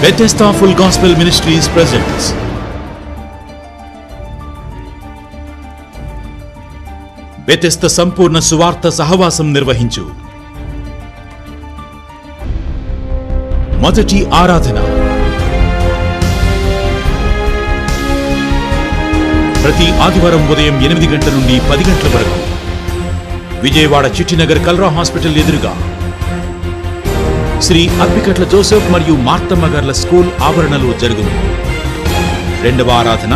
Bethesda Full Gospel Ministries presents Bethesda సంపూర్ణ సువార్త సహవాసం నిర్వహించు మొదటి ఆరాధన ప్రతి ఆదివారం ఉదయం ఎనిమిది గంటల నుండి పది గంటల వరకు విజయవాడ చిట్టినగర్ కల్రా హాస్పిటల్ ఎదురుగా శ్రీ అప్పికట్ల జోసెఫ్ మరియు మార్తమ్మ గార్ల స్కూల్ ఆవరణలో జరుగును రెండవ ఆరాధన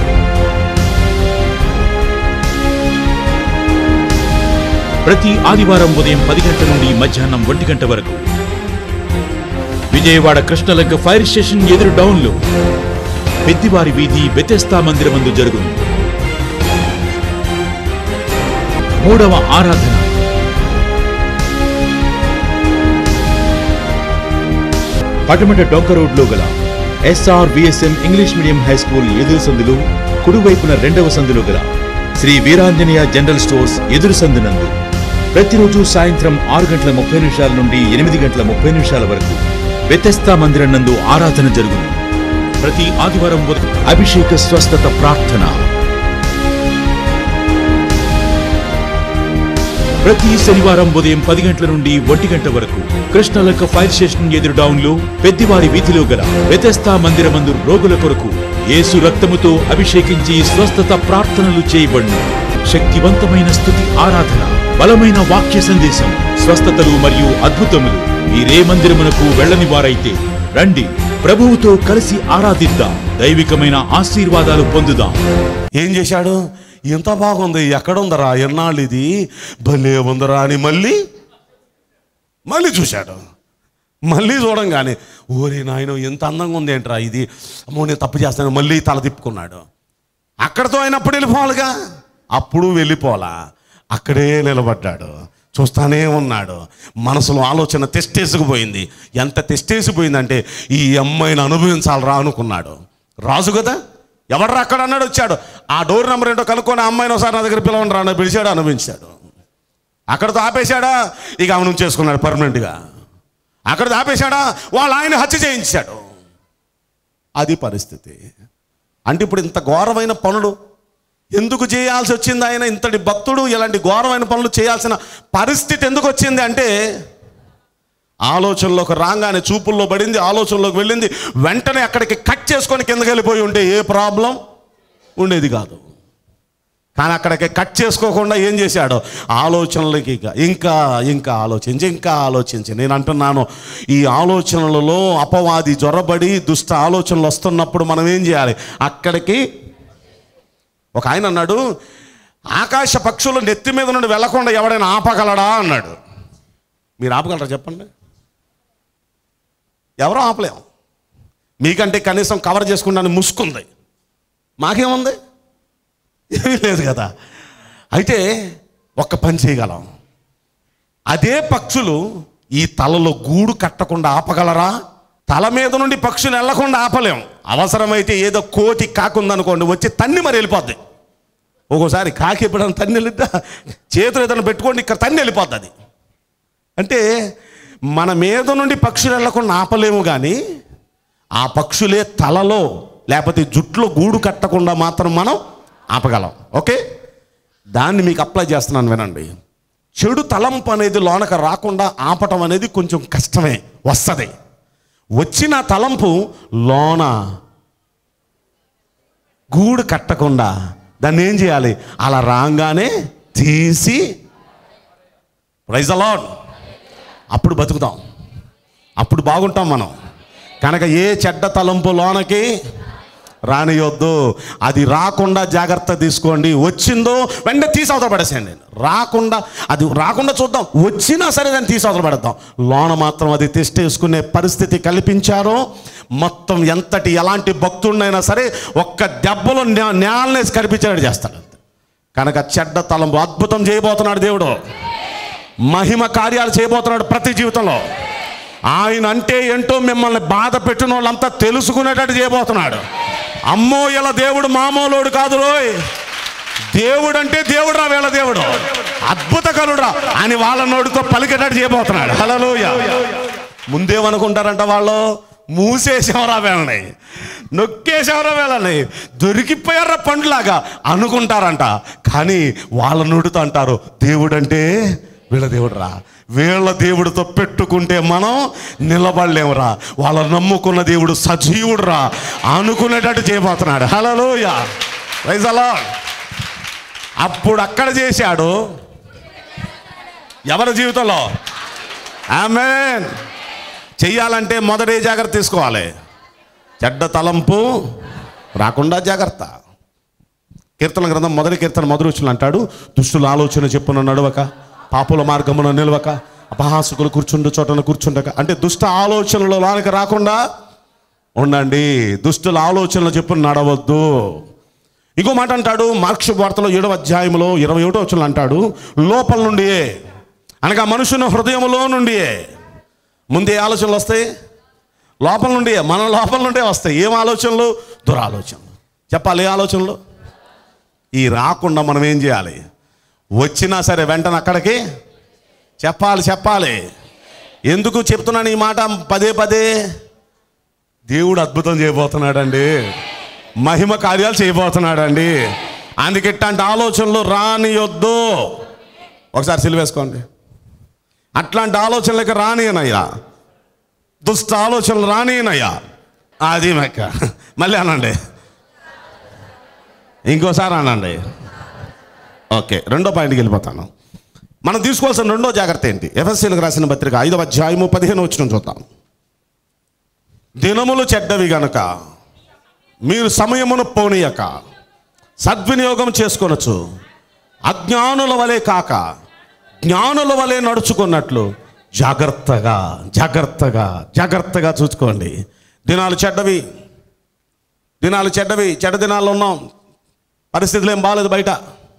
ప్రతి ఆదివారం ఉదయం పది గంటల నుండి మధ్యాహ్నం ఒంటి గంట వరకు విజయవాడ కృష్ణలంక ఫైర్ స్టేషన్ ఎదురు డౌన్లో పెద్దివారి వీధి బెతెస్తా మందిరమందు జరుగును మూడవ ఆరాధన పటమట డొంక రోడ్లో గల SR VSM English medium high school ఎదురు సందులు కుడివైపున రెండవ సందులో గల శ్రీ వీరాంజనేయ జనరల్ స్టోర్స్ ఎదురు సందునందు ప్రతిరోజు సాయంత్రం ఆరు గంటల ముప్పై నిమిషాల నుండి ఎనిమిది గంటల ముప్పై నిమిషాల వరకు వ్యతస్థా మందిరం నందు ఆరాధన జరుగును ప్రతి ఆదివారం ఉదయం అభిషేక స్వస్థత ప్రార్థన ప్రతి శనివారం ఉదయం పది గంటల నుండి ఒంటి గంట వరకు కృష్ణలక్క ఫైర్ స్టేషన్ ఎదురు డౌన్ లో పెద్దివారి వీధిలో గల వ్యతస్థా మందిరమందు రోగుల కొరకు యేసు రక్తముతో అభిషేకించి స్వస్థత ప్రార్థనలు చేయబడును శక్తివంతమైన స్థుతి ఆరాధన బలమైన వాక్య సందేశం స్వస్థతలు మరియు అద్భుతములు మీరే మందిరమునకు వెళ్ళని వారైతే రండి ప్రభువుతో కలిసి ఆరాధిద్దాం దైవికమైన ఆశీర్వాదాలు పొందుదాం ఏం చేశాడు ఇంత బాగుంది ఎక్కడుందరా ఎన్నాళ్ళు ఇది భలే ఉందరా అని మళ్ళీ మళ్ళీ చూశాడు మళ్ళీ చూడంగానే ఓరే నాయన ఎంత అందంగా ఉంది ఏంట్రా ఇది అమ్మో నేను తప్పు చేస్తాను మళ్ళీ తల తిప్పుకున్నాడు అక్కడతో అయినప్పుడు వెళ్ళిపోవాలిగా అప్పుడు వెళ్ళిపోలా అక్కడే నిలబడ్డాడు చూస్తానే ఉన్నాడు మనసులో ఆలోచన తెస్టేసుకుపోయింది ఎంత తెస్టేసిపోయిందంటే ఈ అమ్మాయిని అనుభవించాలరా అనుకున్నాడు రాజు కదా ఎవడరా అక్కడ అన్నాడు వచ్చాడు ఆ డోర్ నెంబర్ ఏంటో కనుక్కొని ఆ అమ్మాయిని ఒకసారి నా దగ్గర పిలవండి రా అని పిలిచాడు అనుభవించాడు అక్కడతో ఆపేశాడా ఇక ఆమె చేసుకున్నాడు పర్మనెంట్గా అక్కడ ఆపేశాడా వాళ్ళ ఆయన హత్య చేయించాడు అది పరిస్థితి అంటే ఇప్పుడు ఇంత ఘోరమైన పనులు ఎందుకు చేయాల్సి వచ్చింది ఆయన ఇంతటి భక్తుడు ఇలాంటి ఘోరమైన పనులు చేయాల్సిన పరిస్థితి ఎందుకు వచ్చింది అంటే ఆలోచనలోకి రాగానే చూపుల్లో పడింది ఆలోచనలోకి వెళ్ళింది వెంటనే అక్కడికి కట్ చేసుకొని కిందకి వెళ్ళిపోయి ఉంటే ఏ ప్రాబ్లం ఉండేది కాదు కానీ అక్కడికి కట్ చేసుకోకుండా ఏం చేశాడు ఆలోచనలకి ఇక ఇంకా ఇంకా ఆలోచించి ఇంకా ఆలోచించి నేను అంటున్నాను ఈ ఆలోచనలలో అపవాది జ్వరబడి దుష్ట ఆలోచనలు వస్తున్నప్పుడు మనం ఏం చేయాలి అక్కడికి ఒక ఆయన అన్నాడు ఆకాశ పక్షులు నెత్తి మీద నుండి వెళ్లకుండా ఎవడైనా ఆపగలడా అన్నాడు మీరు ఆపగలరా చెప్పండి ఎవరో ఆపలేం మీకంటే కనీసం కవర్ చేసుకుంటాను ముసుకుంది మాకేముంది ఏమీ లేదు కదా అయితే ఒక్క పని చేయగలం అదే పక్షులు ఈ తలలో గూడు కట్టకుండా ఆపగలరా తల మీద నుండి పక్షులు వెళ్లకుండా ఆపలేం అవసరమైతే ఏదో కోతి కాకుందనుకోండి వచ్చి తన్ని మరి వెళ్ళిపోద్ది ఒక్కోసారి కాకి ఎప్పుడైనా తన్ని వెళ్ళిద్దా చేతులు ఏదైనా పెట్టుకోండి ఇక్కడ తన్ని వెళ్ళిపోద్ది అది అంటే మన మీద నుండి పక్షులు వెళ్లకుండా ఆపలేము కానీ ఆ పక్షులే తలలో లేకపోతే జుట్లో గూడు కట్టకుండా మాత్రం మనం ఆపగలం ఓకే దాన్ని మీకు అప్లై చేస్తున్నాను వినండి చెడు తలంపు అనేది లోనక రాకుండా ఆపటం అనేది కొంచెం కష్టమే వస్తుంది వచ్చిన తలంపు లోన గూడు కట్టకుండా దాన్ని ఏం చేయాలి అలా రాగానే తీసి ప్రైజ్ అలాడ్ అప్పుడు బతుకుతాం అప్పుడు బాగుంటాం మనం కనుక ఏ చెడ్డ తలంపు లోనకి రానియొద్దు అది రాకుండా జాగ్రత్త తీసుకోండి వచ్చిందో వెంటనే తీసి అవతల పడేసేయండి రాకుండా అది రాకుండా చూద్దాం వచ్చినా సరే దాన్ని తీసి అవతల పడేద్దాం లోన మాత్రం అది తెస్టేసుకునే పరిస్థితి కల్పించారో మొత్తం ఎంతటి ఎలాంటి భక్తుడినైనా సరే ఒక్క దెబ్బలో నే- నేలనేసి కనిపించేటట్టు చేస్తాడు కనుక చెడ్డ తలంపు అద్భుతం చేయబోతున్నాడు దేవుడు మహిమ కార్యాలు చేయబోతున్నాడు ప్రతి జీవితంలో ఆయన అంటే ఏంటో మిమ్మల్ని బాధ పెట్టిన వాళ్ళంతా తెలుసుకునేటట్టు చేయబోతున్నాడు అమ్మో ఇలా దేవుడు మామూలోడు కాదు రోయ్ దేవుడు అంటే దేవుడు రా వీళ్ళ దేవుడు అద్భుత కరుడురా అని వాళ్ళ నోటితో పలికేటట్టు చేయబోతున్నాడు హలోయ ముందేమనుకుంటారంట వాళ్ళు మూసేసేవరా వీళ్ళని నొక్కేసేవరా వీళ్ళని దొరికిపోయారా పండులాగా అనుకుంటారంట కానీ వాళ్ళ నుడితో అంటారు దేవుడంటే వీళ్ళ దేవుడురా వీళ్ళ దేవుడితో పెట్టుకుంటే మనం నిలబడలేమురా వాళ్ళ నమ్ముకున్న దేవుడు సజీవుడురా అనుకునేటట్టు చేయబోతున్నాడు హలోయ రైజలా అప్పుడు అక్కడ చేశాడు ఎవరి జీవితంలో ఆమెన్ చెయ్యాలంటే మొదటి జాగ్రత్త తీసుకోవాలి చెడ్డ తలంపు రాకుండా జాగ్రత్త కీర్తన గ్రంథం మొదటి కీర్తన మొదలుచులు అంటాడు దుష్టుల ఆలోచన చెప్పున నడవక పాపుల మార్గమున నిలవక అపహాసకులు కూర్చుండు చోటన కూర్చుండక అంటే దుష్ట ఆలోచనలు లోనికి రాకుండా ఉండండి దుష్టుల ఆలోచనలు చెప్పున నడవద్దు ఇంకో మాట అంటాడు మార్క్ష వార్తలో ఏడవ అధ్యాయంలో ఇరవై ఒకటో వచ్చిన అంటాడు లోపల నుండియే అనగా మనుషుని హృదయములో నుండియే ముందే ఆలోచనలు వస్తాయి లోపల నుండి మన లోపల నుండే వస్తాయి ఏం ఆలోచనలు దురాలోచనలు చెప్పాలి ఏ ఆలోచనలు ఈ రాకుండా మనం ఏం చేయాలి వచ్చినా సరే వెంటనే అక్కడికి చెప్పాలి చెప్పాలి ఎందుకు చెప్తున్నాను ఈ మాట పదే పదే దేవుడు అద్భుతం చేయబోతున్నాడండి మహిమ కార్యాలు చేయబోతున్నాడండి అందుకే ఇట్లాంటి ఆలోచనలు రానియొద్దు ఒకసారి సిలివేసుకోండి అట్లాంటి ఆలోచనలకి రానియనయ్యా దుష్ట ఆలోచనలు రానియనయ్యా అది మెక్క మళ్ళీ అనండి ఇంకోసారి అనండి ఓకే రెండో పాయింట్కి వెళ్ళిపోతాను మనం తీసుకోవాల్సిన రెండో జాగ్రత్త ఏంటి ఎఫ్ఎస్సీలకు రాసిన పత్రిక ఐదవ అధ్యాయము పదిహేను వచ్చిన చూద్దాం దినములు చెడ్డవి గనక మీరు సమయమును పోనీయక సద్వినియోగం చేసుకొనొచ్చు అజ్ఞానుల వలె కాక జ్ఞానుల వలె నడుచుకున్నట్లు జాగ్రత్తగా జాగ్రత్తగా జాగ్రత్తగా చూసుకోండి దినాలు చెడ్డవి దినాలు చెడ్డవి చెడ్డ దినాల్లో ఉన్నాం పరిస్థితులు ఏం బాగాలేదు బయట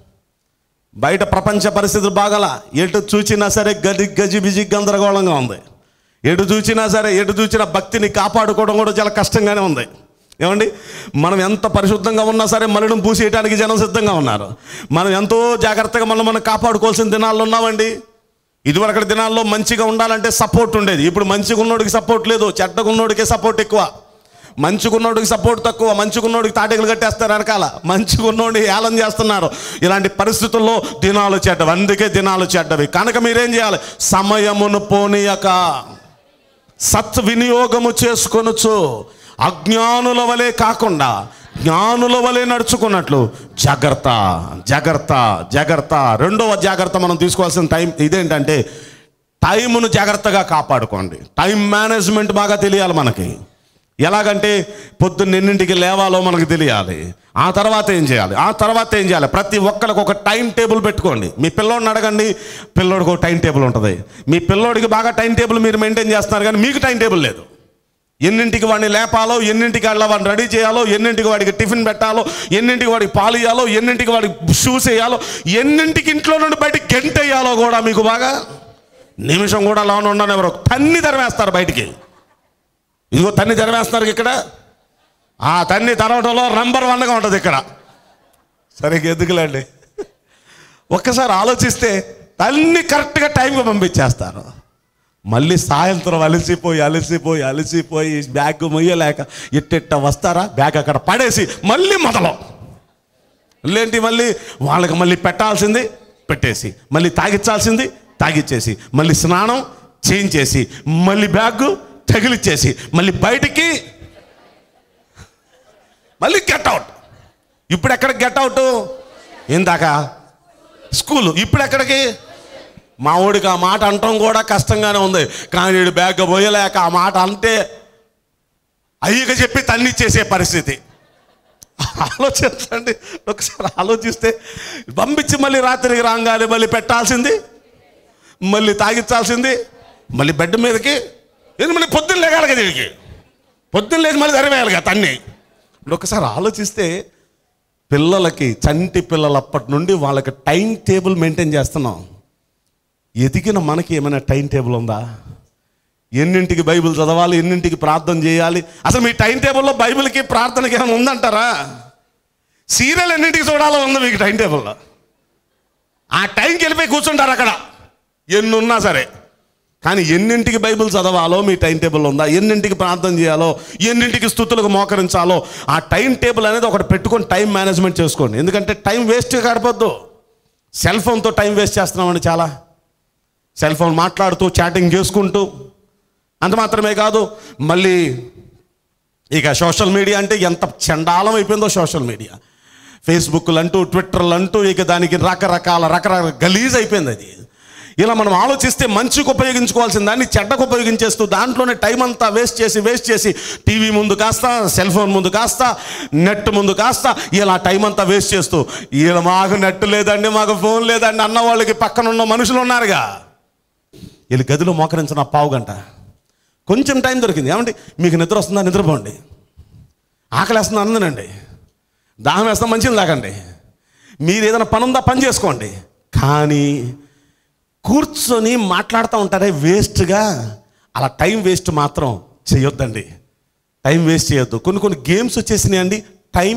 బయట ప్రపంచ పరిస్థితులు బాగల ఎటు చూచినా సరే గది గజిబిజి గందరగోళంగా ఉంది ఎటు చూచినా సరే ఎటు చూచినా భక్తిని కాపాడుకోవడం కూడా చాలా కష్టంగానే ఉంది ఏమండి మనం ఎంత పరిశుద్ధంగా ఉన్నా సరే మలినం పూసేయడానికి జనం సిద్ధంగా ఉన్నారు మనం ఎంతో జాగ్రత్తగా మనం మనం కాపాడుకోవాల్సిన దినాల్లో ఉన్నామండి ఇదివరకటి దినాల్లో మంచిగా ఉండాలంటే సపోర్ట్ ఉండేది ఇప్పుడు మంచిగా ఉన్నోడికి సపోర్ట్ లేదు చెడ్డగా ఉన్నోడికే సపోర్ట్ ఎక్కువ మంచిగున్నోడికి సపోర్ట్ తక్కువ మంచిగున్నోడికి తాటికలు కట్టేస్తారు వెనకాల మంచిగున్నోడిని ఏలం చేస్తున్నారు ఇలాంటి పరిస్థితుల్లో దినాలు చెడ్డవి అందుకే దినాలు చెడ్డవి కనుక మీరేం చేయాలి సమయమును పోనీయక సత్వినియోగము చేసుకొనొచ్చు అజ్ఞానుల వలె కాకుండా జ్ఞానుల వలె నడుచుకున్నట్లు జాగ్రత్త జాగ్రత్త జాగ్రత్త రెండవ జాగ్రత్త మనం తీసుకోవాల్సిన టైం ఇదేంటంటే టైమును జాగ్రత్తగా కాపాడుకోండి టైం మేనేజ్మెంట్ బాగా తెలియాలి మనకి ఎలాగంటే పొద్దున్న ఎన్నింటికి లేవాలో మనకు తెలియాలి ఆ తర్వాత ఏం చేయాలి ఆ తర్వాత ఏం చేయాలి ప్రతి ఒక్కరికి ఒక టైం టేబుల్ పెట్టుకోండి మీ పిల్లోడిని అడగండి పిల్లోడికి ఒక టైం టేబుల్ ఉంటుంది మీ పిల్లోడికి బాగా టైం టేబుల్ మీరు మెయింటైన్ చేస్తున్నారు కానీ మీకు టైం టేబుల్ లేదు ఎన్నింటికి వాడిని లేపాలో ఎన్నింటికి వాళ్ళ వాడిని రెడీ చేయాలో ఎన్నింటికి వాడికి టిఫిన్ పెట్టాలో ఎన్నింటికి వాడికి పాలు ఇవ్వాలో ఎన్నింటికి వాడికి షూస్ వేయాలో ఎన్నింటికి ఇంట్లో నుండి బయటికి గంట వేయాలో కూడా మీకు బాగా నిమిషం కూడా లోన ఉండని ఎవరు తన్ని తరివేస్తారు బయటికి ఇదిగో తన్ని తరివేస్తున్నారు ఇక్కడ ఆ తన్ని తరవటంలో నంబర్ వన్గా ఉంటుంది ఇక్కడ సరిగ్గా ఎందుకులేండి ఒక్కసారి ఆలోచిస్తే తన్ని కరెక్ట్గా టైంకి పంపించేస్తారు మళ్ళీ సాయంత్రం అలసిపోయి అలసిపోయి అలసిపోయి బ్యాగ్ మొయ్యలేక ఇట్టిట్ట వస్తారా బ్యాగ్ అక్కడ పడేసి మళ్ళీ మొదలు లేంటి మళ్ళీ వాళ్ళకి మళ్ళీ పెట్టాల్సింది పెట్టేసి మళ్ళీ తాగించాల్సింది తాగిచ్చేసి మళ్ళీ స్నానం చేయించేసి మళ్ళీ బ్యాగ్ తగిలిచ్చేసి మళ్ళీ బయటికి మళ్ళీ గెట్ అవుట్ ఇప్పుడు ఎక్కడ గెట్ అవుట్ ఇందాక స్కూల్ ఇప్పుడు ఎక్కడికి మా ఊడికి ఆ మాట అంటాం కూడా కష్టంగానే ఉంది కానీ వీడు బ్యాగ్ పోయలేక ఆ మాట అంటే అయ్యక చెప్పి తన్నిచ్చేసే పరిస్థితి ఆలోచించండి ఒకసారి ఆలోచిస్తే పంపించి మళ్ళీ రాత్రికి రాగానే మళ్ళీ పెట్టాల్సింది మళ్ళీ తాగించాల్సింది మళ్ళీ బెడ్ మీదకి ఇది మళ్ళీ పొద్దున్న లేగాలి కదా వీడికి పొద్దున్న లేచి మళ్ళీ తెరవేయాలిగా తన్ని ఇప్పుడు ఒకసారి ఆలోచిస్తే పిల్లలకి చంటి పిల్లలు అప్పటి నుండి వాళ్ళకి టైం టేబుల్ మెయింటైన్ చేస్తున్నాం ఎదిగిన మనకి ఏమైనా టైం టేబుల్ ఉందా ఎన్నింటికి బైబిల్ చదవాలి ఎన్నింటికి ప్రార్థన చేయాలి అసలు మీ టైం టేబుల్లో బైబిల్కి ప్రార్థనకి ఏమైనా ఉందంటారా సీరియల్ ఎన్నింటికి చూడాలో ఉంది మీకు టైం టేబుల్లో ఆ టైంకి వెళ్ళిపోయి కూర్చుంటారు అక్కడ ఎన్ని ఉన్నా సరే కానీ ఎన్నింటికి బైబిల్ చదవాలో మీ టైం టేబుల్ ఉందా ఎన్నింటికి ప్రార్థన చేయాలో ఎన్నింటికి స్థుతులకు మోకరించాలో ఆ టైం టేబుల్ అనేది ఒకటి పెట్టుకొని టైం మేనేజ్మెంట్ చేసుకోండి ఎందుకంటే టైం వేస్ట్ గడపద్దు సెల్ ఫోన్తో టైం వేస్ట్ చేస్తున్నామండి చాలా సెల్ ఫోన్ మాట్లాడుతూ చాటింగ్ చేసుకుంటూ అంత మాత్రమే కాదు మళ్ళీ ఇక సోషల్ మీడియా అంటే ఎంత చండాలం అయిపోయిందో సోషల్ మీడియా ఫేస్బుక్లు అంటూ ట్విట్టర్లు అంటూ ఇక దానికి రకరకాల రకరకాల గలీజ్ అయిపోయింది అది ఇలా మనం ఆలోచిస్తే మంచికి ఉపయోగించుకోవాల్సిన దాన్ని చెడ్డకు ఉపయోగించేస్తూ దాంట్లోనే టైం అంతా వేస్ట్ చేసి వేస్ట్ చేసి టీవీ ముందు కాస్త సెల్ ఫోన్ ముందు కాస్త నెట్ ముందు కాస్త ఇలా టైం అంతా వేస్ట్ చేస్తూ ఇలా మాకు నెట్ లేదండి మాకు ఫోన్ లేదండి అన్న వాళ్ళకి పక్కన ఉన్న మనుషులు ఉన్నారుగా వీళ్ళు గదిలో మోకరించిన పావు గంట కొంచెం టైం దొరికింది ఏమంటే మీకు నిద్ర వస్తుందా నిద్రపోండి ఆకలి వేస్తుందా అందనండి దాహం వేస్తా మంచిది తాగండి మీరు ఏదైనా పని ఉందా పని చేసుకోండి కానీ కూర్చొని మాట్లాడుతూ ఉంటారే వేస్ట్గా అలా టైం వేస్ట్ మాత్రం చేయొద్దండి టైం వేస్ట్ చేయొద్దు కొన్ని కొన్ని గేమ్స్ వచ్చేసినాయి అండి టైం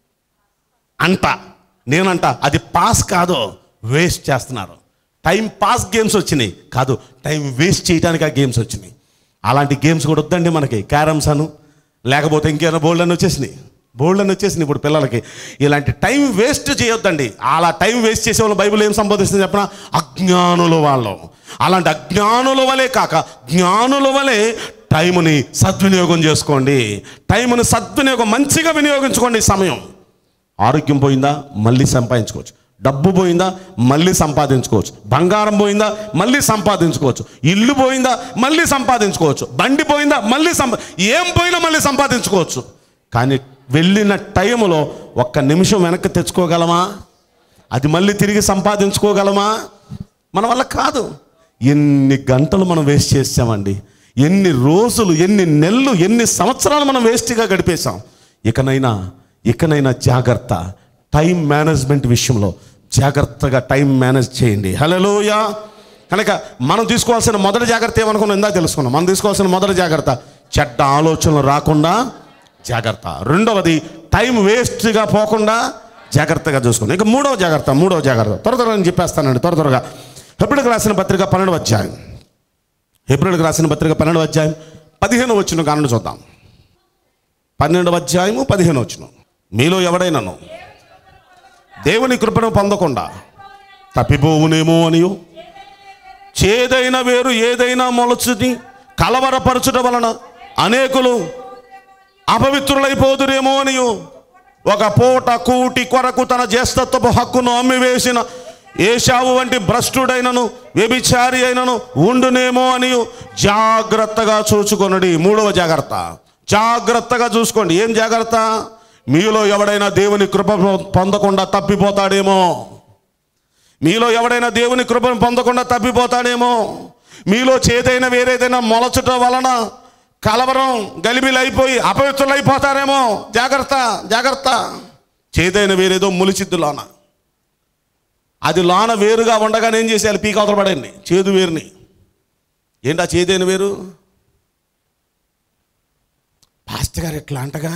అంట నేనంట అది పాస్ కాదు వేస్ట్ చేస్తున్నారు టైం పాస్ గేమ్స్ వచ్చినాయి కాదు టైం వేస్ట్ చేయడానికి ఆ గేమ్స్ వచ్చినాయి అలాంటి గేమ్స్ కూడా వద్దండి మనకి క్యారమ్స్ అను లేకపోతే ఇంకేమైనా బోల్డ్ అని వచ్చేసినాయి బోల్డ్ అని వచ్చేసినాయి ఇప్పుడు పిల్లలకి ఇలాంటి టైం వేస్ట్ చేయొద్దండి అలా టైం వేస్ట్ చేసే వాళ్ళు బైబిల్ ఏం సంబోధిస్తుంది చెప్పిన అజ్ఞానుల వాళ్ళు అలాంటి అజ్ఞానుల వలె కాక జ్ఞానుల వలె టైంని సద్వినియోగం చేసుకోండి టైంని సద్వినియోగం మంచిగా వినియోగించుకోండి ఈ సమయం ఆరోగ్యం పోయిందా మళ్ళీ సంపాదించుకోవచ్చు డబ్బు పోయిందా మళ్ళీ సంపాదించుకోవచ్చు బంగారం పోయిందా మళ్ళీ సంపాదించుకోవచ్చు ఇల్లు పోయిందా మళ్ళీ సంపాదించుకోవచ్చు బండి పోయిందా మళ్ళీ సంపా ఏం పోయినా మళ్ళీ సంపాదించుకోవచ్చు కానీ వెళ్ళిన టైంలో ఒక్క నిమిషం వెనక్కి తెచ్చుకోగలమా అది మళ్ళీ తిరిగి సంపాదించుకోగలమా మన వల్ల కాదు ఎన్ని గంటలు మనం వేస్ట్ చేసామండి ఎన్ని రోజులు ఎన్ని నెలలు ఎన్ని సంవత్సరాలు మనం వేస్ట్గా గడిపేశాం ఇకనైనా ఇకనైనా జాగ్రత్త టైం మేనేజ్మెంట్ విషయంలో జాగ్రత్తగా టైం మేనేజ్ చేయండి హలోయ కనుక మనం తీసుకోవాల్సిన మొదటి జాగ్రత్త ఏమనుకున్నాం ఇందా తెలుసుకున్నాం మనం తీసుకోవాల్సిన మొదటి జాగ్రత్త చెడ్డ ఆలోచనలు రాకుండా జాగ్రత్త రెండవది టైం వేస్ట్గా పోకుండా జాగ్రత్తగా చూసుకోండి ఇంకా మూడవ జాగ్రత్త మూడవ జాగ్రత్త త్వర త్వరగా నేను చెప్పేస్తానండి త్వర త్వరగా హెబ్రిల్కి రాసిన పత్రిక పన్నెండు అధ్యాయం హెబ్రిల్కి రాసిన పత్రిక పన్నెండు అధ్యాయం పదిహేను వచ్చిన కారణం చూద్దాం పన్నెండవ అధ్యాయము పదిహేను వచ్చిన మీలో ఎవడైనాను దేవుని కృపను పొందకుండా తప్పిపోవునేమో అనియో చేదైన వేరు ఏదైనా మొలచుని కలవరపరచుట వలన అనేకులు అపవిత్రులైపోదురేమో అనియు ఒక పూట కూటి కొరకు తన జ్యేష్ఠత్వపు హక్కును అమ్మివేసిన ఏషావు వంటి భ్రష్టుడైనను వ్యభిచారి అయినను ఉండునేమో అని జాగ్రత్తగా చూచుకొనడి మూడవ జాగ్రత్త జాగ్రత్తగా చూసుకోండి ఏం జాగ్రత్త మీలో ఎవడైనా దేవుని కృప పొందకుండా తప్పిపోతాడేమో మీలో ఎవడైనా దేవుని కృపను పొందకుండా తప్పిపోతాడేమో మీలో చేదైన వేరేదైనా మొలచుట వలన కలవరం గలిబిలైపోయి అపవిత్రులైపోతారేమో జాగ్రత్త జాగ్రత్త చేదైన వేరేదో ములిచిద్దు లోన అది లోన వేరుగా ఉండగానే ఏం చేసేయాలి పీక అవతల పడండి చేదు వేరుని ఏంటా చేదైన వేరు పాస్టర్ గారు ఎట్లా అంటగా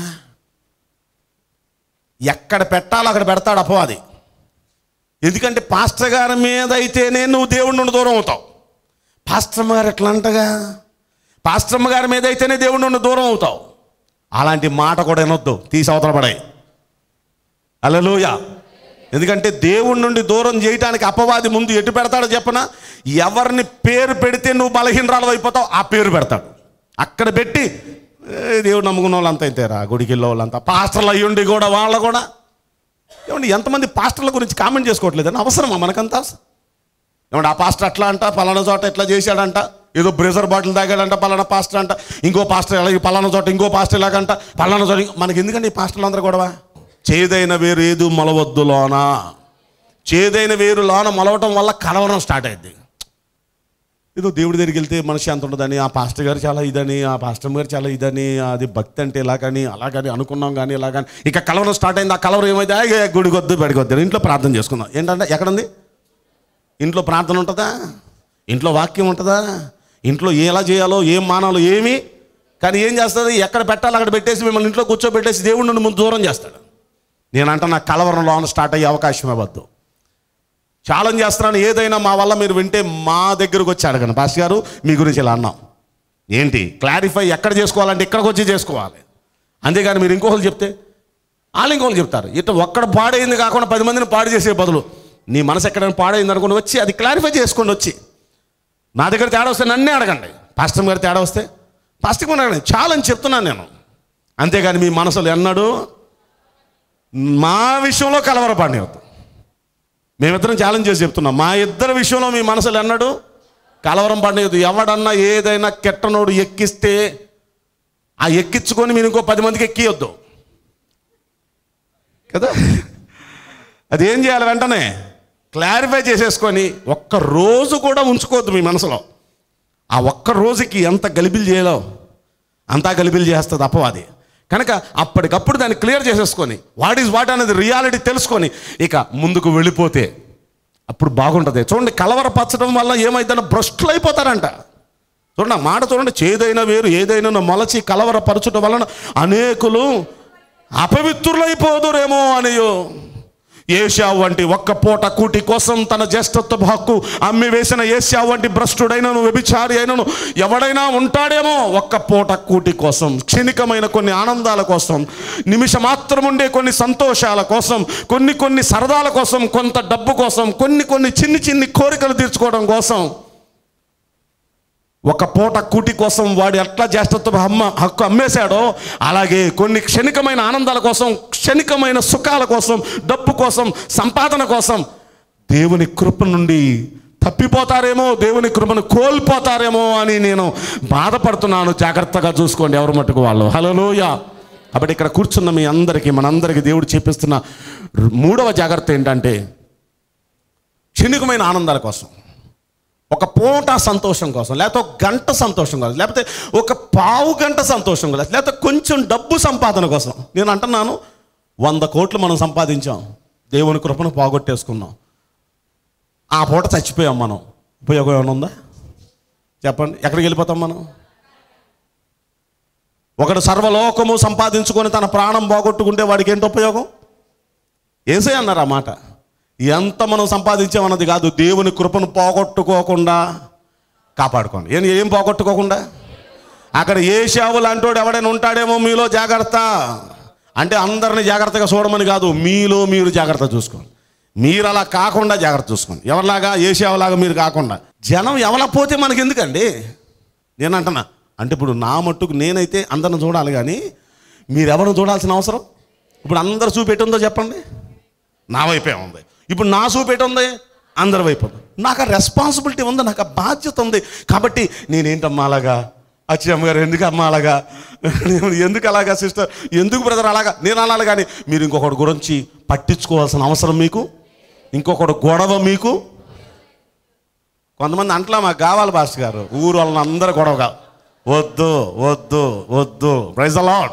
ఎక్కడ పెట్టాలో అక్కడ పెడతాడు అపవాది ఎందుకంటే పాస్టర్ గారి మీద అయితేనే నువ్వు దేవుడి నుండి దూరం అవుతావు పాస్టర్ గారు ఎట్లా అంటగా పాస్టర్మ్మ గారి మీద అయితేనే దేవుడి నుండి దూరం అవుతావు అలాంటి మాట కూడా వినొద్దు తీసి అవతల పడాయి అలలోయ ఎందుకంటే దేవుడి నుండి దూరం చేయటానికి అపవాది ముందు ఎటు పెడతాడో చెప్పనా ఎవరిని పేరు పెడితే నువ్వు బలహీనరాలు అయిపోతావు ఆ పేరు పెడతాడు అక్కడ పెట్టి "ఏ, దేవుడు నమ్ముకున్న వాళ్ళంతా ఇంతేరా గుడికి వెళ్ళే వాళ్ళంతా పాస్టర్లు అయ్యుండి కూడా వాళ్ళ కూడా ఏమండి ఎంతమంది పాస్టర్ల గురించి కామెంట్ చేసుకోవట్లేదని అవసరమా మనకంతా ఏమంటే ఆ పాస్టర్ అట్లా అంట పలానా చోట ఎట్లా చేశాడంట ఏదో బ్రెజర్ బాటిల్ తాగాడంట పలానా పాస్టర్ అంట ఇంకో పాస్టర్ ఎలా పలానా చోట ఇంకో పాస్టర్ ఇలాగంట పలానా చోట ఇంకో- మనకి ఎందుకండి ఈ పాస్టర్లు అందరూ గొడవ చేదైన వేరు ఏదు మొలవద్దు లోన చేదైన వేరు లోన మొలవటం వల్ల కలవరం స్టార్ట్ అయింది ఏదో దేవుడి దగ్గరికి వెళ్తే మనిషి అంత ఉండదని ఆ పాస్టర్ గారు చాలా ఇదని ఆ పాస్టర్ గారు చాలా ఇదని అది భక్తి అంటే ఇలాగని అలాగని అనుకున్నాం కానీ ఇలాగని ఇక కలవరం స్టార్ట్ అయింది ఆ కలవరం ఏమైతే "ఆ, ఇక గుడికి వద్దు బడికి వద్దు ఇంట్లో ప్రార్థన చేసుకుందాం ఏంటంటే ఎక్కడుంది ఇంట్లో ప్రార్థన ఉంటుందా ఇంట్లో వాక్యం ఉంటుందా ఇంట్లో ఎలా చేయాలో ఏం మానాలో ఏమి కానీ ఏం చేస్తుంది ఎక్కడ పెట్టాలో అక్కడ పెట్టేసి మిమ్మల్ని ఇంట్లో కూర్చోబెట్టేసి దేవుడి నుండి ముందు దూరం చేస్తాడు నేనంట నా కలవరం లోన స్టార్ట్ అయ్యే అవకాశం ఇవ్వద్దు ఛాలెంజ్ చేస్తున్నాను ఏదైనా మా వల్ల మీరు వింటే మా దగ్గరకు వచ్చి అడగను పాస్ గారు మీ గురించి ఇలా అన్నాం ఏంటి క్లారిఫై ఎక్కడ చేసుకోవాలంటే ఇక్కడికి వచ్చి చేసుకోవాలి అంతేగాని మీరు ఇంకొకరు చెప్తే వాళ్ళు ఇంకొకరు చెప్తారు ఇట్లా ఒక్కడ పాడైంది కాకుండా పది మందిని పాడు చేసే బదులు నీ మనసు ఎక్కడైనా పాడైంది అనుకుని వచ్చి అది క్లారిఫై చేసుకోండి వచ్చి నా దగ్గర తేడా వస్తే నన్నే అడగండి పాస్టర్ గారు తేడా వస్తే పాస్టర్ గారు అడగండి చాలా అని చెప్తున్నాను నేను అంతేగాని మీ మనసులో ఎన్నడూ మా విషయంలో కలవరపడి వద్దు మేమిద్దరం ఛాలెంజ్ చేసి చెప్తున్నాం మా ఇద్దరి విషయంలో మీ మనసులు ఎన్నడూ కలవరం పడలేదు ఎవడన్నా ఏదైనా కెట్టనోడు ఎక్కిస్తే ఆ ఎక్కించుకొని మీరు ఇంకో పది మందికి ఎక్కియొద్దు కదా అది ఏం చేయాలి వెంటనే క్లారిఫై చేసేసుకొని ఒక్క రోజు కూడా ఉంచుకోవద్దు మీ మనసులో ఆ ఒక్క రోజుకి ఎంత గలిబిలు చేయాలో అంతా గలిబిలు చేస్తుంది అపవాది కనుక అప్పటికప్పుడు దాన్ని క్లియర్ చేసేసుకొని వాట్ ఈజ్ వాట్ అనేది రియాలిటీ తెలుసుకొని ఇక ముందుకు వెళ్ళిపోతే అప్పుడు బాగుంటుంది చూడండి కలవరపరచడం వల్ల ఏమైందన్న భ్రష్టులు అయిపోతారంట చూడండి ఆ మాట చూడండి చేదైనా వేరు ఏదైనా మొలచి కలవరపరచడం వలన అనేకులు అపవిత్రులైపోదురేమో అనియో ఏషావు వంటి ఒక్క పూట కూటి కోసం తన జ్యేష్ఠత్వ హక్కు అమ్మి వేసిన ఏషావు వంటి భ్రష్టుడైనను వ్యభిచారి అయినను ఎవడైనా ఉంటాడేమో ఒక్క పూట కూటి కోసం క్షణికమైన కొన్ని ఆనందాల కోసం నిమిష మాత్రం ఉండే కొన్ని సంతోషాల కోసం కొన్ని కొన్ని సరదాల కోసం కొంత డబ్బు కోసం కొన్ని కొన్ని చిన్ని చిన్ని కోరికలు తీర్చుకోవడం కోసం ఒక పూట కూటి కోసం వాడు ఎట్లా జ్యేష్ఠత్వ అమ్మ హక్కు అమ్మేశాడో అలాగే కొన్ని క్షణికమైన ఆనందాల కోసం క్షణికమైన సుఖాల కోసం డబ్బు కోసం సంపాదన కోసం దేవుని కృప నుండి తప్పిపోతారేమో దేవుని కృపను కోల్పోతారేమో అని నేను బాధపడుతున్నాను జాగ్రత్తగా చూసుకోండి ఎవరు మట్టుకు వాళ్ళు హలోయ కాబట్టి ఇక్కడ కూర్చున్న మీ అందరికీ మనందరికీ దేవుడు చెప్పిస్తున్న మూడవ జాగ్రత్త ఏంటంటే క్షణికమైన ఆనందాల కోసం ఒక పూట సంతోషం కోసం లేకపోతే ఒక గంట సంతోషం కోసం లేకపోతే ఒక పావు గంట సంతోషం కోసం లేకపోతే కొంచెం డబ్బు సంపాదన కోసం నేను అంటున్నాను వంద కోట్లు మనం సంపాదించాం దేవుని కృపను పోగొట్టేసుకున్నాం ఆ పూట చచ్చిపోయాం మనం ఉపయోగం ఏమైనా ఉందా చెప్పండి ఎక్కడికి వెళ్ళిపోతాం మనం ఒకడు సర్వలోకము సంపాదించుకొని తన ప్రాణం పోగొట్టుకుంటే వాడికి ఏంటి ఉపయోగం ఏసే అన్నారు ఆ మాట ఎంత మనం సంపాదించామన్నది కాదు దేవుని కృపను పోగొట్టుకోకుండా కాపాడుకోండి ఏం ఏం పోగొట్టుకోకుండా అక్కడ ఏ షావు లాంటోడు ఎవడైనా ఉంటాడేమో మీలో జాగ్రత్త అంటే అందరిని జాగ్రత్తగా చూడమని కాదు మీలో మీరు జాగ్రత్త చూసుకోండి మీరు అలా కాకుండా జాగ్రత్త చూసుకోండి ఎవరిలాగా ఏ షావులాగా మీరు కాకుండా జనం ఎవలా పోతే మనకి ఎందుకండి నేను అంటున్నా అంటే ఇప్పుడు నా మట్టుకు నేనైతే అందరిని చూడాలి కానీ మీరెవరిని చూడాల్సిన అవసరం ఇప్పుడు అందరు చూపెట్టుందో చెప్పండి నా వైపే ఉంది ఇప్పుడు నా చూపెట్టి ఉంది అందరి వైపు ఉంది నాకు ఆ రెస్పాన్సిబిలిటీ ఉంది నాకు ఆ బాధ్యత ఉంది కాబట్టి నేనేంటమ్మా అలాగా అచ్చి అమ్మగారు ఎందుకు అమ్మ అలాగా ఎందుకు అలాగా సిస్టర్ ఎందుకు బ్రదర్ అలాగా నేను అనాలి కానీ మీరు ఇంకొకటి గురించి పట్టించుకోవాల్సిన అవసరం మీకు ఇంకొకటి గొడవ మీకు కొంతమంది అంట్లా మాకు కావాలి భాస్కర్ గారు ఊరు వాళ్ళని అందరూ గొడవ కావాలి వద్దు వద్దు వద్దు ప్రైజ్ అలాడ్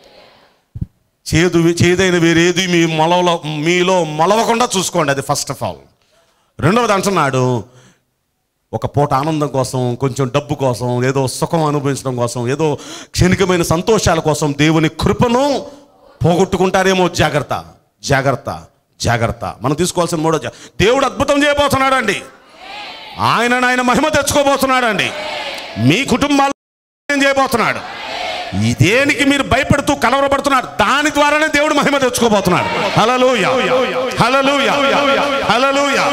చేదు చేదైన వేరేది మీ మొలవలో మీలో మొలవకుండా చూసుకోండి అది ఫస్ట్ ఆఫ్ ఆల్ రెండవది అంటున్నాడు ఒక పూట ఆనందం కోసం కొంచెం డబ్బు కోసం ఏదో సుఖం అనుభవించడం కోసం ఏదో క్షణికమైన సంతోషాల కోసం దేవుని కృపను పోగొట్టుకుంటారేమో జాగ్రత్త జాగ్రత్త జాగ్రత్త మనం తీసుకోవాల్సిన మూడో జా- దేవుడు అద్భుతం చేయబోతున్నాడు అండి ఆయన ఆయన మహిమ తెచ్చుకోబోతున్నాడు అండి మీ కుటుంబాలు ఏం చేయబోతున్నాడు ఈ దేనికి మీరు భయపడుతూ కలవరపడుతున్నారు దాని ద్వారానే దేవుడు మహిమ తెచ్చుకోబోతున్నాడు హల్లెలూయా హల్లెలూయా హల్లెలూయా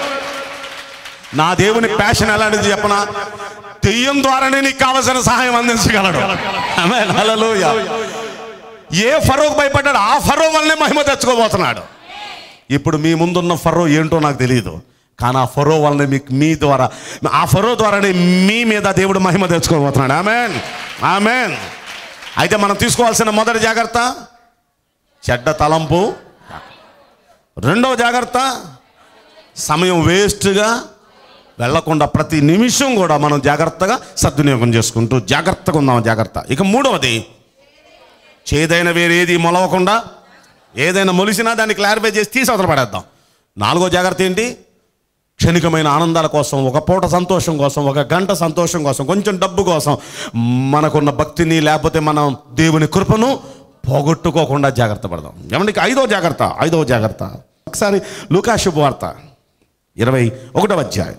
నా దేవుని ప్యాషన్ ఎలాంటిది చెప్పనా దెయ్యం ద్వారానే నీకు కావలసిన సహాయం అందించగలడు ఆమేన్. హల్లెలూయా ఏ ఫరోకు భయపడ్డాడు ఆ ఫరో వల్లనే మహిమ తెచ్చుకోబోతున్నాడు ఇప్పుడు మీ ముందున్న ఫరో ఏంటో నాకు తెలియదు కానీ ఆ ఫరో వల్లనే మీకు మీ ద్వారా ఆ ఫరో ద్వారానే మీ మీద దేవుడు మహిమ తెచ్చుకోబోతున్నాడు ఆమెన్ ఆమెన్ అయితే మనం తీసుకోవాల్సిన మొదటి జాగ్రత్త చెడ్డ తలంపు రెండవ జాగ్రత్త సమయం వేస్ట్గా వెళ్లకుండా ప్రతి నిమిషం కూడా మనం జాగ్రత్తగా సద్వినియోగం చేసుకుంటూ జాగ్రత్తగా ఉందాం జాగ్రత్త ఇక మూడవది చేదైన వేరేది మొలవకుండా ఏదైనా మొలిసినా దాన్ని క్లారిఫై చేసి తీసి అవతల పడేద్దాం నాలుగో జాగ్రత్త ఏంటి క్షణికమైన ఆనందాల కోసం ఒక పూట సంతోషం కోసం ఒక గంట సంతోషం కోసం కొంచెం డబ్బు కోసం మనకున్న భక్తిని లేకపోతే మనం దేవుని కృపను పోగొట్టుకోకుండా జాగ్రత్త పడదాం ఏమంటే ఇక ఐదో జాగ్రత్త ఐదవ జాగ్రత్త ఒకసారి లూకా శుభవార్త ఇరవై ఒకటో అధ్యాయం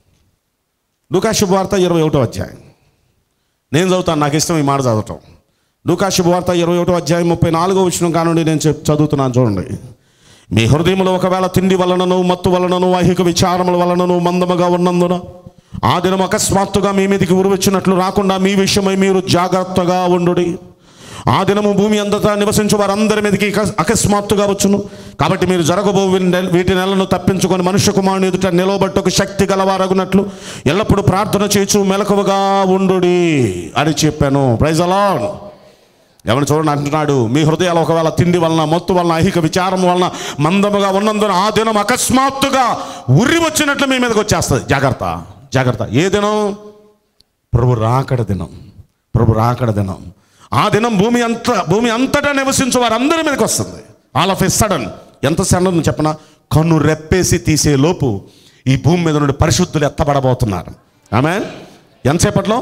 లూకా శుభవార్త ఇరవై ఒకటో అధ్యాయం నేను చదువుతాను నాకు ఇష్టం ఈ మాట చదవటం లూకా శుభవార్త ఇరవై ఒకటో అధ్యాయం ముప్పై నాలుగో విషయం కానుండి నేను చెప్ చదువుతున్నాను చూడండి మీ హృదయంలో ఒకవేళ తిండి వలనను మత్తు వలనను ఐహిక విచారముల వలనను మందముగా ఉన్నందున ఆ దినం అకస్మాత్తుగా మీ మీదికి ఉరువచ్చినట్లు రాకుండా మీ విషయమై మీరు జాగ్రత్తగా ఉండుడి ఆ దినము భూమి అంతటా నివసించు వారందరి మీదకి అక- అకస్మాత్తుగా వచ్చును కాబట్టి మీరు జరగబో వీటి- వీటి నెలను తప్పించుకొని మనుష్య కుమారుని ఎదుట నిలవబట్టుకు శక్తి గలవారగునట్లు ఎల్లప్పుడూ ప్రార్థన చేయొచ్చు మెలకువగా ఉండుడి అని చెప్పాను ప్రైజ్ అలాన్ ఎవరిని చూడండి అంటున్నాడు మీ హృదయాలు ఒకవేళ తిండి వలన మొత్తు వలన ఐహిక విచారం వలన మందముగా ఉన్నందున ఆ దినం అకస్మాత్తుగా ఉర్రి వచ్చినట్లు మీ మీదకి వచ్చేస్తుంది జాగ్రత్త జాగ్రత్త ఏ దినం ప్రభు రాకడ దినం ప్రభు రాకడ దినం ఆ దినం భూమి అంత భూమి అంతటా నివసించు వారందరి మీదకి వస్తుంది ఆల్ ఆఫ్ ఎ సడన్ ఎంత సడన్ చెప్పన కన్ను రెప్పేసి తీసే లోపు ఈ భూమి మీద నుండి పరిశుద్ధులు ఎత్తబడబోతున్నారు ఆమె ఎంతసేపట్లో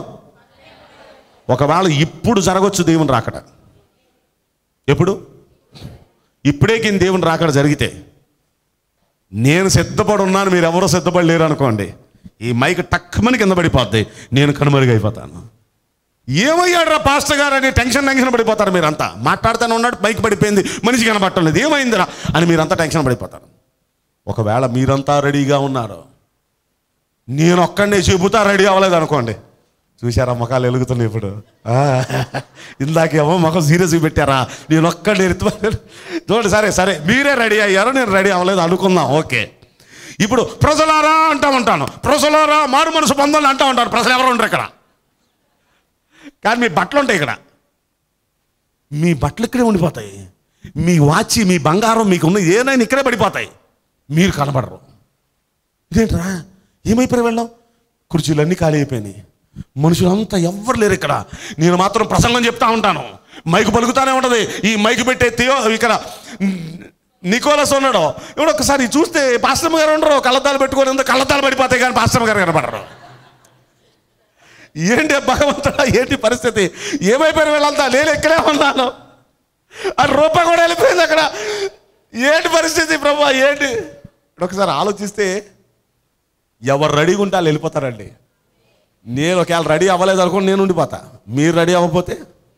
ఒకవేళ ఇప్పుడు జరగవచ్చు దేవుని రాకడ ఎప్పుడు ఇప్పుడే కింద దేవుని రాకడ జరిగితే నేను సిద్ధపడి ఉన్నాను మీరు ఎవరో సిద్ధపడి లేరు అనుకోండి ఈ మైక్ టక్కుమని కింద పడిపోద్ది నేను కనుమరుగైపోతాను ఏమయ్యాడు పాస్టర్ పాస్టర్ గారు అని టెన్షన్ టెన్షన్ పడిపోతారు మీరంతా మాట్లాడుతూనే ఉన్నాడు మైక్ పడిపోయింది మనిషి కనబట్టం లేదు ఏమైందిరా అని మీరంతా టెన్షన్ పడిపోతారు ఒకవేళ మీరంతా రెడీగా ఉన్నారు నేను ఒక్కడే చెబుతా రెడీ అవ్వలేదు అనుకోండి చూశారా ముఖాలు వెలుగుతున్నాయి ఇప్పుడు ఆ, ఇందాకేమో ముఖం సీరియస్గా పెట్టారా నేను ఒక్కడే చూడండి సరే సరే మీరే రెడీ అయ్యారు నేను రెడీ అవ్వలేదు అనుకుందాం ఓకే ఇప్పుడు ప్రజలారా అంటా ఉంటాను ప్రజలారా మారు మనసు పొందాలి అంటా ఉంటాను ప్రజలు ఎవరు ఉండరు ఇక్కడ కానీ మీ బట్టలు ఉంటాయి ఇక్కడ మీ బట్టలు ఇక్కడే ఉండిపోతాయి మీ వాచి మీ బంగారం మీకున్న ఏదైనా ఇక్కడే పడిపోతాయి మీరు కనబడరు ఇదేంట్రా ఏమైపోయి వెళ్ళాం కుర్చీలన్నీ ఖాళీ అయిపోయినాయి మనుషులంతా ఎవ్వరు లేరు ఇక్కడ నేను మాత్రం ప్రసంగం చెప్తా ఉంటాను మైకు పలుకుతానే ఉంటది ఈ మైకు పెట్టే తీయో ఇక్కడ నికోలస్ ఉన్నాడు ఇప్పుడు ఒకసారి చూస్తే పాస్టమ్ గారు ఉండరు కళ్ళద్దాలు పెట్టుకొని ఉంది కళ్ళద్దాలు పడిపోతాయి కానీ పాస్టమ్ గారు కనబడరు ఏంటి భగవంతుడా ఏంటి పరిస్థితి ఏమైపోయారు వీళ్ళంతా నేను ఇక్కడే ఉన్నాను ఆ రూపాయి కూడా వెళ్ళిపోయింది అక్కడ ఏంటి పరిస్థితి ప్రభు ఏంటి ఇప్పుడు ఒకసారి ఆలోచిస్తే ఎవరు రెడీగా ఉంటే వాళ్ళు వెళ్ళిపోతారండి నేను ఒకవేళ రెడీ అవ్వలేదు అనుకోండి నేను ఉండిపోతా మీరు రెడీ అవ్వకపోతే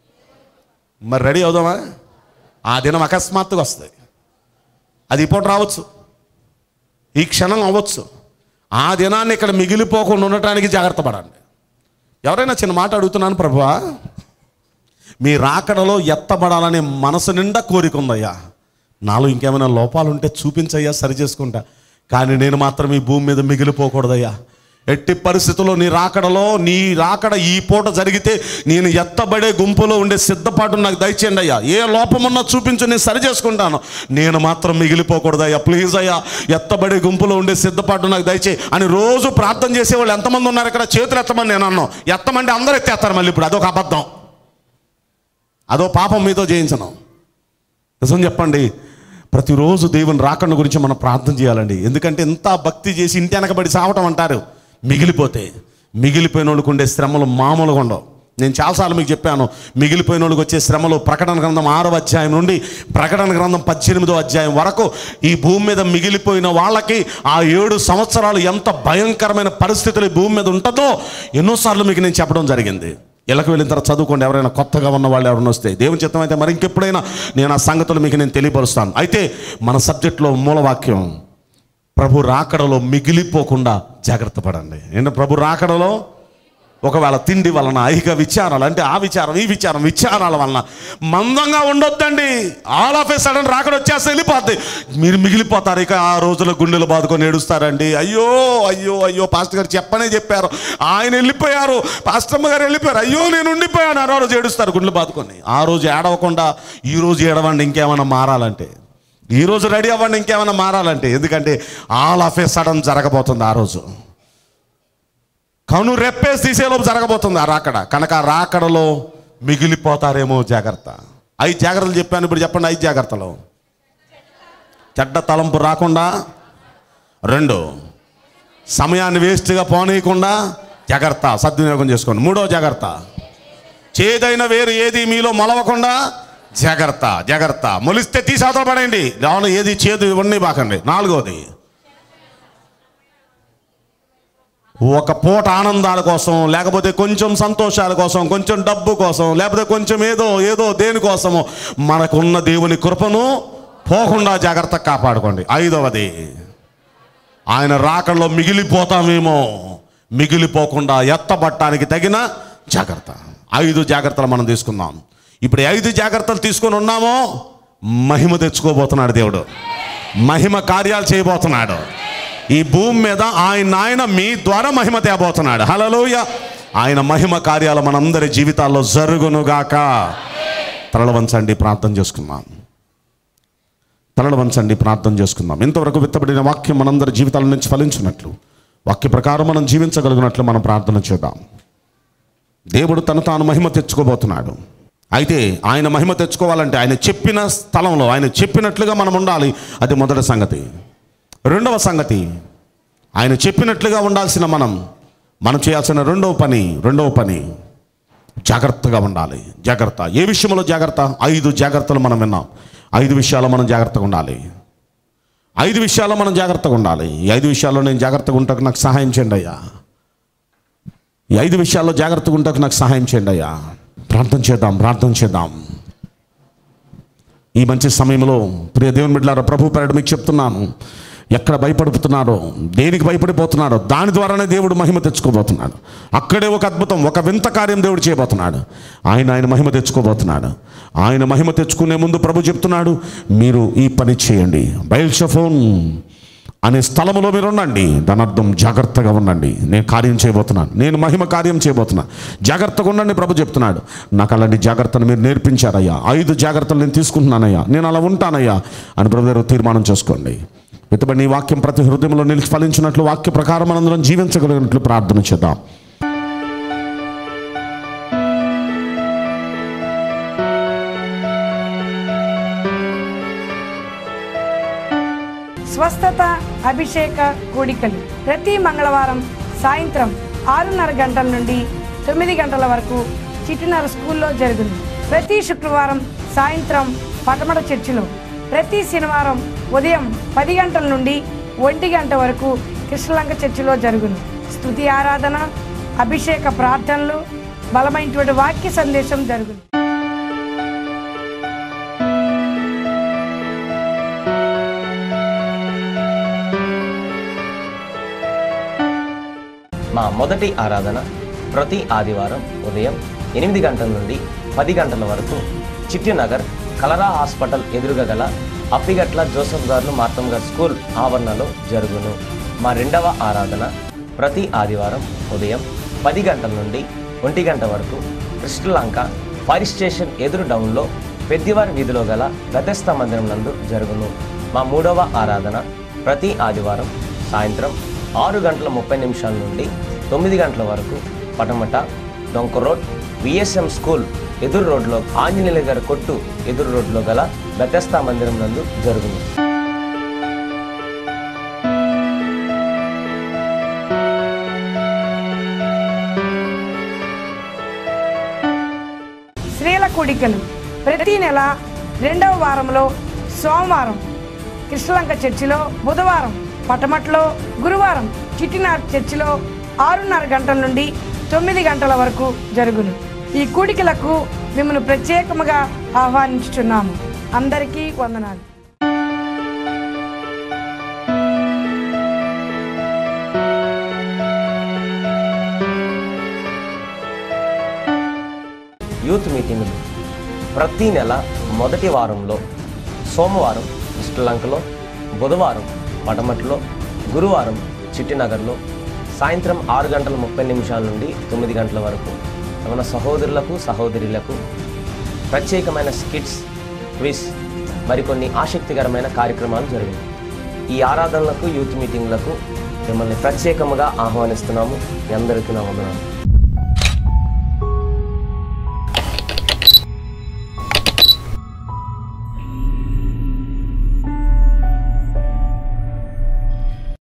మరి రెడీ అవుదామా ఆ దినం అకస్మాత్తుగా వస్తుంది అది ఇప్పుడు రావచ్చు ఈ క్షణం అవ్వచ్చు ఆ దినాన్ని ఇక్కడ మిగిలిపోకుండా ఉండటానికి జాగ్రత్త పడండి ఎవరైనా చిన్న మాట అడుగుతున్నాను ప్రభువా మీ రాకడలో ఎత్తబడాలనే మనసు నిండా కోరిక ఉందయ్యా నాలో ఇంకేమైనా లోపాలు ఉంటే చూపించయ్యా సరి చేసుకుంటా కానీ నేను మాత్రం ఈ భూమి మీద మిగిలిపోకూడదయ్యా ఎట్టి పరిస్థితుల్లో నీ రాకడలో నీ రాకడ ఈ పూట జరిగితే నేను ఎత్తబడే గుంపులో ఉండే సిద్ధపాటు నాకు దయచేయండి అయ్యా ఏ లోపమున్నా చూపించు నేను సరి చేసుకుంటాను నేను మాత్రం మిగిలిపోకూడదయ్యా ప్లీజ్ అయ్యా ఎత్తబడే గుంపులో ఉండే సిద్ధపాటు నాకు దయచేయి అని రోజు ప్రార్థన చేసేవాళ్ళు ఎంతమంది ఉన్నారు ఇక్కడ చేతులు ఎత్తమని నేను అన్నాను ఎత్తమంటే అందరూ ఎత్తేస్తారు మళ్ళీ ఇప్పుడు అదొక అబద్ధం అదో పాపం మీతో చేయించను నిజం చెప్పండి ప్రతిరోజు దేవుని రాకడ గురించి మనం ప్రార్థన చేయాలండి ఎందుకంటే ఎంత భక్తి చేసి ఇంటి వెనకబడి సావటం అంటారు మిగిలిపోతే మిగిలిపోయిన వాళ్ళకు ఉండే శ్రమలు మామూలుగా ఉండవు నేను చాలాసార్లు మీకు చెప్పాను మిగిలిపోయిన వాళ్ళకి వచ్చే శ్రమలు ప్రకటన గ్రంథం ఆరో అధ్యాయం నుండి ప్రకటన గ్రంథం పద్దెనిమిదో అధ్యాయం వరకు ఈ భూమి మీద మిగిలిపోయిన వాళ్ళకి ఆ ఏడు సంవత్సరాలు ఎంత భయంకరమైన పరిస్థితులు ఈ భూమి మీద ఉంటుందో ఎన్నోసార్లు మీకు నేను చెప్పడం జరిగింది ఇళ్ళకి వెళ్ళిన తర్వాత చదువుకోండి ఎవరైనా కొత్తగా ఉన్న వాళ్ళు ఎవరైనా వస్తే దేవుని చిత్తం అయితే మరి ఇంకెప్పుడైనా నేను ఆ సంగతులు మీకు నేను తెలియపరుస్తాను అయితే మన సబ్జెక్ట్లో మూలవాక్యం ప్రభు రాకడలో మిగిలిపోకుండా జాగ్రత్త పడండి ఏంటంటే ప్రభు రాకడలో ఒకవేళ తిండి వలన ఐహిక విచారాలు అంటే ఆ విచారం ఈ విచారం విచారాల వలన మందంగా ఉండొద్దండి ఆల్ ఆఫ్ ఏ సడన్ రాకడ వచ్చేస్తే వెళ్ళిపోద్ది మీరు మిగిలిపోతారు ఇక ఆ రోజుల గుండెలు బాదుకొని ఏడుస్తారండి అయ్యో అయ్యో అయ్యో పాస్టర్ గారు చెప్పనే చెప్పారు ఆయన వెళ్ళిపోయారు పాస్టమ్మ గారు వెళ్ళిపోయారు అయ్యో నేను ఉండిపోయాను ఆ రోజు ఏడుస్తారు గుండెలు బాదుకొని ఆ రోజు ఏడవకుండా ఈ రోజు ఏడవండి ఇంకేమైనా మారాలంటే ఈ రోజు రెడీ అవ్వండి ఇంకేమైనా మారాలంటే ఎందుకంటే ఆల్ ఆఫ్ ఏ సడన్ జరగబోతుంది ఆ రోజు కను రెప్పేసి తీసేలోపు జరగబోతుంది ఆ రాకడ కనుక ఆ రాకడలో మిగిలిపోతారేమో జాగ్రత్త ఐదు జాగ్రత్తలు చెప్పాను ఇప్పుడు చెప్పండి ఐదు జాగ్రత్తలు చెడ్డ తలంపు రాకుండా రెండు సమయాన్ని వేస్ట్గా పోనీయకుండా జాగ్రత్త సద్వినియోగం చేసుకోండి మూడో జాగ్రత్త చేదైన వేరు ఏది మీలో మొలవకుండా జాగ్రత్త జాగ్రత్త మొలిస్తే తీసి అవతల పడండి లోన ఏది చేదు ఇవన్నీ బాకండి నాలుగోది ఒక పూట ఆనందాల కోసం లేకపోతే కొంచెం సంతోషాల కోసం కొంచెం డబ్బు కోసం లేకపోతే కొంచెం ఏదో ఏదో దేనికోసమో మనకున్న దేవుని కృపను పోకుండా జాగ్రత్త కాపాడుకోండి ఐదవది ఆయన రాకడలో మిగిలిపోతామేమో మిగిలిపోకుండా ఎత్తబట్టానికి తగిన జాగ్రత్త ఐదు జాగ్రత్తలు మనం తీసుకుందాం ఇప్పుడు ఈ ఐదు జాగ్రత్తలు తీసుకొని ఉన్నామో మహిమ తెచ్చుకోబోతున్నాడు దేవుడు మహిమ కార్యాలు చేయబోతున్నాడు ఈ భూమి మీద ఆయన ఆయన మీ ద్వారా మహిమ తేబోతున్నాడు హలలోయ ఆయన మహిమ కార్యాలు మనందరి జీవితాల్లో జరుగునుగాక తరల వంచండి ప్రార్థన చేసుకుందాం తలలు వంచండి ప్రార్థన చేసుకుందాం ఇంతవరకు విత్తబడిన వాక్యం మనందరి జీవితాల నుంచి ఫలించినట్లు వాక్య ప్రకారం మనం జీవించగలిగినట్లు మనం ప్రార్థన చేద్దాం దేవుడు తను తాను మహిమ తెచ్చుకోబోతున్నాడు అయితే ఆయన మహిమ తెచ్చుకోవాలంటే ఆయన చెప్పిన స్థలంలో ఆయన చెప్పినట్లుగా మనం ఉండాలి అది మొదటి సంగతి రెండవ సంగతి ఆయన చెప్పినట్లుగా ఉండాల్సిన మనం మనం చేయాల్సిన రెండవ పని రెండవ పని జాగ్రత్తగా ఉండాలి జాగ్రత్త ఏ విషయంలో జాగ్రత్త ఐదు జాగ్రత్తలు మనం విన్నాం ఐదు విషయాల్లో మనం జాగ్రత్తగా ఉండాలి ఐదు విషయాల్లో మనం జాగ్రత్తగా ఉండాలి ఈ ఐదు విషయాల్లో నేను జాగ్రత్తగా ఉంటాకు నాకు సహాయం చేయండి అయ్యా ఈ ఐదు విషయాల్లో జాగ్రత్తగా ఉంటాకు నాకు సహాయం చేయండి అయ్యా ప్రార్థన చేద్దాం ప్రార్థన చేద్దాం ఈ మంచి సమయంలో ప్రియ దేవుని బిడ్డలారా ప్రభు పేరట మీకు చెప్తున్నాను ఎక్కడ భయపడుతున్నారో దేనికి భయపడిపోతున్నారో దాని ద్వారానే దేవుడు మహిమ తెచ్చుకోబోతున్నాడు అక్కడే ఒక అద్భుతం ఒక వింత కార్యం దేవుడు చేయబోతున్నాడు ఆయన ఆయన మహిమ తెచ్చుకోబోతున్నాడు ఆయన మహిమ తెచ్చుకునే ముందు ప్రభు చెప్తున్నాడు మీరు ఈ పని చేయండి బయల్షఫోన్ అనే స్థలంలో మీరు ఉండండి దాని అర్థం జాగ్రత్తగా ఉండండి నేను కార్యం చేయబోతున్నాను నేను మహిమ కార్యం చేయబోతున్నాను జాగ్రత్తగా ఉండండి ప్రభు చెప్తున్నాడు నాకు అలాంటి జాగ్రత్తలు మీరు నేర్పించారయ్యా ఐదు జాగ్రత్తలు నేను తీసుకుంటున్నానయ్యా నేను అలా ఉంటానయ్యా అని ప్రభు గారు తీర్మానం చేసుకోండి ఇతబడి నీ వాక్యం ప్రతి హృదయంలో నిలిచి ఫలించినట్లు వాక్య ప్రకారం మనందరం జీవించగలిగినట్లు ప్రార్థన చేద్దాం స్వస్థత అభిషేక కూడికలు ప్రతి మంగళవారం సాయంత్రం ఆరున్నర గంటల నుండి తొమ్మిది గంటల వరకు చిటినర స్కూల్లో జరుగును ప్రతి శుక్రవారం సాయంత్రం పటమట చర్చిలో ప్రతి శనివారం ఉదయం పది గంటల నుండి ఒంటి గంట వరకు కృష్ణలంక చర్చిలో జరుగును స్తుతి ఆరాధన అభిషేక ప్రార్థనలు బలమైనటువంటి వాక్య సందేశం జరుగును మా మొదటి ఆరాధన ప్రతి ఆదివారం ఉదయం ఎనిమిది గంటల నుండి పది గంటల వరకు చిట్టినగర్ కలరా హాస్పిటల్ ఎదురుగా గల అప్పిగట్ల జోసఫ్ గారు మార్తం గారు స్కూల్ ఆవరణలో జరుగును మా రెండవ ఆరాధన ప్రతి ఆదివారం ఉదయం పది గంటల నుండి ఒంటి గంట వరకు కృష్ణలంక ఫైర్ స్టేషన్ ఎదురు డౌన్లో పెద్దివారి వీధిలో గల గతస్థ మందిరం నందు జరుగును మా మూడవ ఆరాధన ప్రతి ఆదివారం సాయంత్రం ఆరు గంటల ముప్పై నిమిషాల నుండి తొమ్మిది గంటల వరకు పటమట డొంక రోడ్ విఎస్ఎం స్కూల్ ఎదురు రోడ్లో ఆంజనేయుల గారి కొట్టు ఎదురు రోడ్లో గల బెతస్తా మందిరం నందు జరుగును స్త్రీల కూడికలు ప్రతి నెల రెండవ వారంలో సోమవారం కృష్ణలంక చర్చిలో బుధవారం పటమట్లో గురువారం చిట్టినార్ చర్చిలో ఆరున్నర గంటల నుండి తొమ్మిది గంటల వరకు జరుగును ఈ కూడికలకు మిమ్మల్ని ప్రత్యేకముగా ఆహ్వానించుచున్నాము అందరికీ వందనాలు యూత్ మీటింగులు ప్రతి నెల మొదటి వారంలో సోమవారం శ్రీలంకలో బుధవారం పటమట్లో గురువారం చిట్టినగర్లో సాయంత్రం ఆరు గంటల ముప్పై నిమిషాల నుండి తొమ్మిది గంటల వరకు మన సహోదరులకు సహోదరులకు ప్రత్యేకమైన స్కిట్స్ క్విజ్ మరికొన్ని ఆసక్తికరమైన కార్యక్రమాలు జరిగాయి ఈ ఆరాధనలకు యూత్ మీటింగ్లకు మిమ్మల్ని ప్రత్యేకముగా ఆహ్వానిస్తున్నాము మీ అందరికీ నా వందనాలు